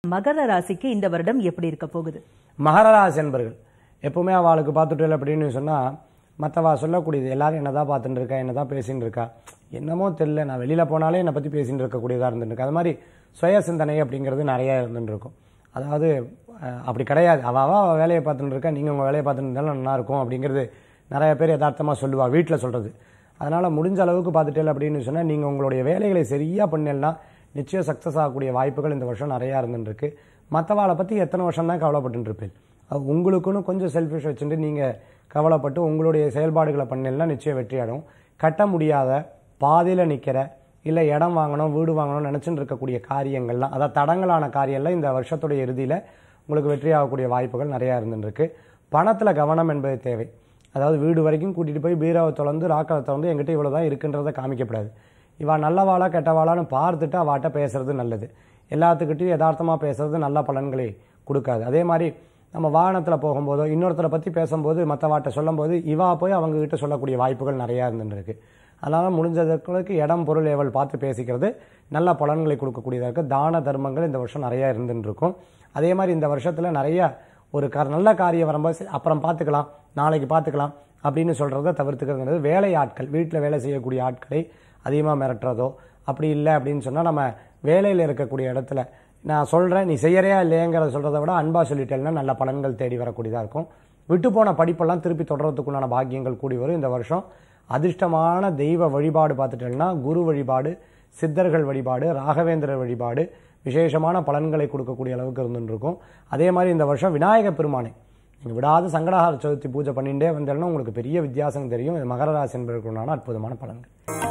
மகர ராசிக்கு இந்த வருடம் எப்படி இருக்க போகுது மகர ராசி என்பர்கள் எப்பவுமே அவளுக்கு பார்த்துட்டு அப்படின்னு சொன்னால் மற்றவா சொல்லக்கூடியது எல்லாரும் என்னதான் பார்த்துட்டு இருக்கா என்னதான் பேசின்னு இருக்கா என்னமோ தெரியல நான் வெளியில் போனாலே என்னை பற்றி பேசிட்டு இருக்கக்கூடியதாக இருந்துருக்கு அது மாதிரி சுய சிந்தனை அப்படிங்கிறது நிறைய இருந்துட்டு இருக்கும் அதாவது அஹ், அப்படி கிடையாது அவ அவ அவ வேலையை பார்த்துட்டு இருக்கா நீங்கள் உங்கள் வேலையை பார்த்துட்டு இருந்தாலும் நல்லா இருக்கும் அப்படிங்கிறது நிறைய பேர் யதார்த்தமாக சொல்லுவா வீட்டில் சொல்கிறது அதனால் முடிஞ்ச அளவுக்கு பார்த்துட்டேன் அப்படின்னு சொன்னால் நீங்கள் உங்களுடைய வேலைகளை சரியாக பண்ணலன்னா நிச்சயம் சக்ஸஸ் ஆகக்கூடிய வாய்ப்புகள் இந்த வருஷம் நிறையா இருந்துருக்கு மற்றவாளை பற்றி எத்தனை வருஷம் தான் கவலைப்பட்டு இருப்பேன் அது உங்களுக்குன்னு கொஞ்சம் செல்ஃபிஷ் வச்சுட்டு நீங்கள் கவலைப்பட்டு உங்களுடைய செயல்பாடுகளை பண்ணலன்னா நிச்சயம் வெற்றி அடையும் கட்ட முடியாத பாதியில் நிற்கிற இல்லை இடம் வாங்கணும் வீடு வாங்கணும்னு நினச்சிட்டு இருக்கக்கூடிய காரியங்கள்லாம் அதாவது தடங்கலான காரியம்லாம் இந்த வருஷத்துடைய இறுதியில் உங்களுக்கு வெற்றி ஆகக்கூடிய வாய்ப்புகள் நிறையா இருந்துருக்கு பணத்தில் கவனம் என்பது தேவை அதாவது வீடு வரைக்கும் கூட்டிகிட்டு போய் பீராவை திறந்து ராக்களை திறந்து எங்கிட்ட இவ்வளோ தான் இருக்குன்றதை காமிக்கப்படாது இவா நல்லவாளா கெட்டவாளான்னு பார்த்துட்டு அவாட்ட பேசுறது நல்லது எல்லாத்துக்கிட்டையும் யதார்த்தமாக பேசுறது நல்ல பலன்களை கொடுக்காது அதே மாதிரி நம்ம வாகனத்தில் போகும்போதோ இன்னொருத்தரை பற்றி பேசும்போது மற்றவாட்ட சொல்லும்போது இவா போய் அவங்க கிட்ட சொல்லக்கூடிய வாய்ப்புகள் நிறையா இருந்துருக்கு அதனால் முடிஞ்சதுக்கு இடம் பொருள் ஏவல் பார்த்து பேசிக்கிறது நல்ல பலன்களை கொடுக்கக்கூடியதாக இருக்குது தான தர்மங்கள் இந்த வருஷம் நிறையா இருந்துட்டு இருக்கும் அதே மாதிரி இந்த வருஷத்தில் நிறைய ஒரு க நல்ல காரியம் வரும்போது சரி, அப்புறம் பார்த்துக்கலாம் நாளைக்கு பார்த்துக்கலாம் அப்படின்னு சொல்கிறத தவிர்த்துக்கிறது வேலை ஆட்கள் வீட்டில் வேலை செய்யக்கூடிய ஆட்களை அதிகமாக மிரட்டுறதோ அப்படி இல்லை அப்படின்னு சொன்னால் நம்ம வேலையில் இருக்கக்கூடிய இடத்துல நான் சொல்கிறேன் நீ செய்யறியா இல்லையங்கிறத சொல்கிறத விட அன்பா சொல்லிட்டேன்னா நல்ல பலன்கள் தேடி வரக்கூடியதாக இருக்கும் விட்டு போன படிப்பெல்லாம் திருப்பி தொடர்றதுக்குண்டான பாக்கியங்கள் கூடி வரும் இந்த வருஷம் அதிர்ஷ்டமான தெய்வ வழிபாடு பார்த்துட்டேன்னா குரு வழிபாடு சித்தர்கள் வழிபாடு ராகவேந்திரர் வழிபாடு விசேஷமான பலன்களை கொடுக்கக்கூடிய அளவுக்கு இருந்துட்டு இருக்கும் அதே மாதிரி இந்த வருஷம் விநாயக பெருமானை நீங்கள் விடாத சங்கடஹார சதுர்த்தி பூஜை பண்ணிட்டே வந்தேன்னா உங்களுக்கு பெரிய வித்தியாசம் தெரியும் இது மகர ராசி என்பதற்குண்டான அற்புதமான பலன்கள்